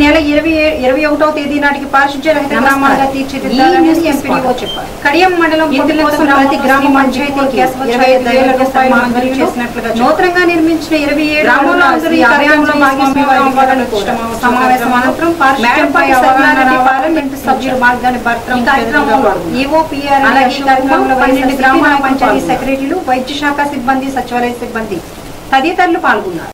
నెల ఇరవై ఇరవై ఒకటవ తేదీ నాటికి పారిశుధ్య రహిత నమస్కారం. గ్రామాలుగా ఈ తీర్చిదిద్దాలని న్యూస్కి ఎంపీడీఓ స్వాగతం. చెప్పారు కడియం మండలం ఇందులో కోసం గ్రామ ప్రతి గ్రామ శ్రీమతి పంచాయతీకి కేశవ ఇరవై ఐదు వేల దైవ రూపాయలు సన్మానం మంజూరు చేసినట్లుగా చెప్పారు. నూతనంగా నిర్మించిన ఇరవై ఏడు గ్రామంలో అడుగుల అందరూ శ్రీ ఈ అభయాంజనేయ కార్యక్రమంలో స్వామి వారి భాగస్వామ్యం ప్రతిష్ట అవ్వాలని సమావేశం కోరుతున్నాను. అనంతరం పారిశుధ్యంపై మేడపాటి అవగాహన సత్యనారాయణ పార్లమెంటు సభ్యులు మార్గాన్ని భర్తం ఈ కార్యక్రమంలో ఈఓ పిఆర్ అలాగే ఈ కార్యక్రమంలో పన్నెండు వైఎస్ఆర్ గ్రామాల సిపి పంచాయతీ నాయకులు సెక్రటరీలు వైద్య శాఖ సిబ్బంది సచివాలయ సిబ్బంది తదితరులు పాల్గొన్నారు